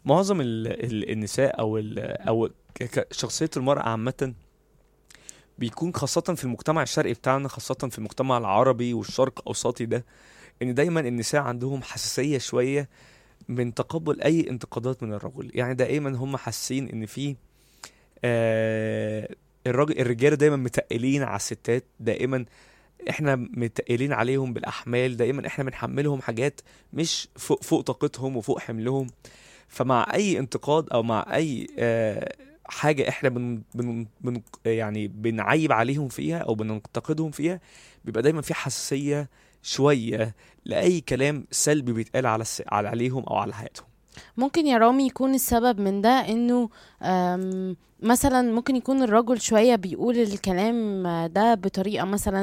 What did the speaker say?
معظم ال ال النساء او ال او ك- ك- شخصيه المراه عامه بيكون خاصة في المجتمع الشرقي بتاعنا خاصة في المجتمع العربي والشرق الأوسطي ده إن دايما النساء عندهم حساسية شوية من تقبل أي انتقادات من الرجل يعني دائما هم حاسين إن في آه الراجل الرجالة دايما متقلين على الستات دائما احنا متقلين عليهم بالأحمال دائما احنا بنحملهم حاجات مش فوق فوق طاقتهم وفوق حملهم فمع أي انتقاد أو مع أي آه حاجة احنا بن بن بن يعني بنعيب عليهم فيها او بننتقدهم فيها بيبقى دايما في حساسية شوية لأي كلام سلبي بيتقال على الس... على عليهم او على حياتهم ممكن يا رامي يكون السبب من ده انه أم، مثلا ممكن يكون الرجل شوية بيقول الكلام ده بطريقة مثلا